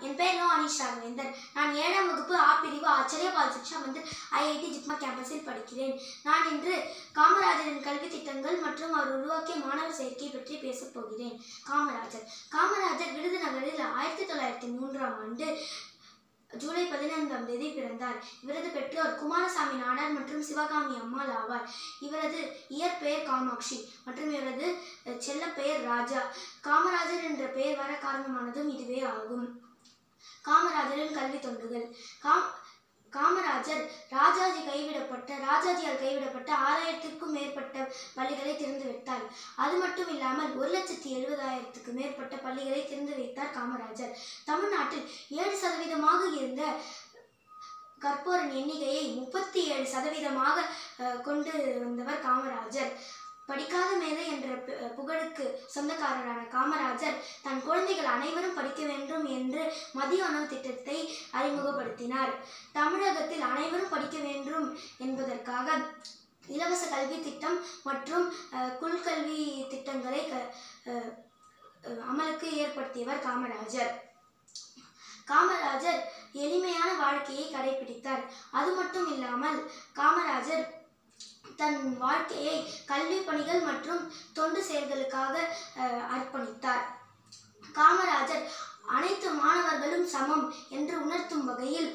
என் பெயர் நோ அனிஷ் ராகவேந்தர் நான் ஏழாம் வகுப்பு ஆ பிரிவு ஆச்சரிய பால் சிக்ஷா மந்திர் ஐஐடி ஜிப்மா கேம்பஸில் படிக்கிறேன் நான் இன்று காமராஜரின் கல்வி திட்டங்கள் மற்றும் அவர் உருவாக்கிய மாணவர் சேர்க்கை பற்றி பேசப் போகிறேன் காமராஜர் காமராஜர் விருதுநகரில் ஆயிரத்தி தொள்ளாயிரத்தி மூன்றாம் ஆண்டு ஜூலை பதினைந்தாம் தேதி பிறந்தார் இவரது பெற்றோர் குமாரசாமி நாடார் மற்றும் சிவகாமி அம்மாள் ஆவார் இவரது இயற்பெயர் காமாட்சி மற்றும் இவரது அஹ், செல்லப்பெயர் ராஜா காமராஜர் என்ற பெயர் வர காரணமானதும் இதுவே ஆகும் காமராஜரின் கல்வி தொண்டுகள் காம் காமராஜர் ராஜாஜி கைவிடப்பட்ட ராஜாஜியால் கைவிடப்பட்ட ஆறாயிரத்திற்கும் மேற்பட்ட பள்ளிகளை திறந்து வைத்தார் அது மட்டும் இல்லாமல் ஒரு லட்சத்தி எழுபதாயிரத்துக்கு மேற்பட்ட பள்ளிகளை திறந்து வைத்தார் காமராஜர் தமிழ்நாட்டில் ஏழு சதவீதமாக இருந்த கற்போரின் எண்ணிக்கையை முப்பத்தி ஏழு சதவீதமாக அஹ், கொண்டு வந்தவர் காமராஜர் படிக்காத மேதை என்ற பு- புகழுக்கு சொந்தக்காரரான காமராஜர் தன் குழந்தைகள் அனைவரும் படிக்க வேண்டும் என்று மதிய உணவு திட்டத்தை அறிமுகப்படுத்தினார் தமிழகத்தில் அனைவரும் படிக்க வேண்டும் என்பதற்காக இலவச கல்வி திட்டம் மற்றும் அஹ், குழுக்கல்வி திட்டங்களை க அஹ், அஹ், அமலுக்கு ஏற்படுத்தியவர் காமராஜர் காமராஜர் எளிமையான வாழ்க்கையை கடைபிடித்தார் அது மட்டும் இல்லாமல் காமராஜர் தன் வாழ்க்கையை கல்வி பணிகள் மற்றும் தொண்டு செயல்களுக்காக அஹ், அர்ப்பணித்தார் காமராஜர் அனைத்து மாணவர்களும் சமம் என்று உணர்த்தும் வகையில்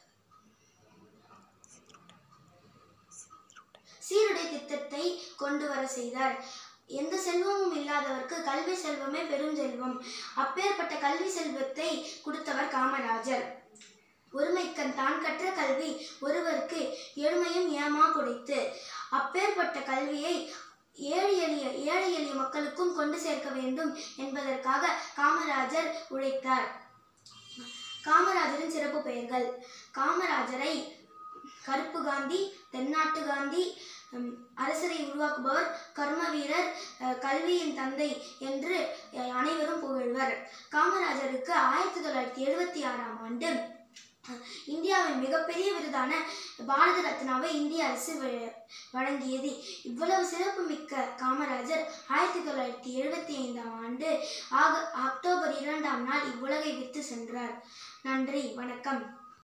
சீருடை திட்டத்தை கொண்டு வர செய்தார் எந்த செல்வமும் இல்லாதவர்க்கு கல்வி செல்வமே பெருஞ்செல்வம் அப்பேற்பட்ட கல்வி செல்வத்தை கொடுத்தவர் காமராஜர் ஒருமைக்கண் தான் கற்ற கல்வி ஒருவருக்கு ஏழ்மையும் ஏமா கொடுத்து அப்பேற்பட்ட கல்வியை ஏழை எளிய ஏழை எளிய மக்களுக்கும் கொண்டு சேர்க்க வேண்டும் என்பதற்காக காமராஜர் உழைத்தார் காமராஜரின் சிறப்பு பெயர்கள் காமராஜரை கருப்பு காந்தி தென்னாட்டு காந்தி ஹம், அரசரை உருவாக்குபவர் கர்ம வீரர் அஹ், கல்வியின் தந்தை என்று அஹ், அனைவரும் புகழ்வர் காமராஜருக்கு ஆயிரத்தி தொள்ளாயிரத்தி எழுபத்தி ஆறாம் ஆண்டு அஹ், இந்தியாவின் மிகப்பெரிய விருதான பாரத ரத்னாவை இந்திய அரசு வ- வழங்கியது இவ்வளவு சிறப்புமிக்க காமராஜர் ஆயிரத்தி தொள்ளாயிரத்தி எழுபத்தி ஐந்தாம் ஆண்டு ஆக அக்டோபர் இரண்டாம் நாள் இவ்வுலகை விட்டு சென்றார் நன்றி வணக்கம்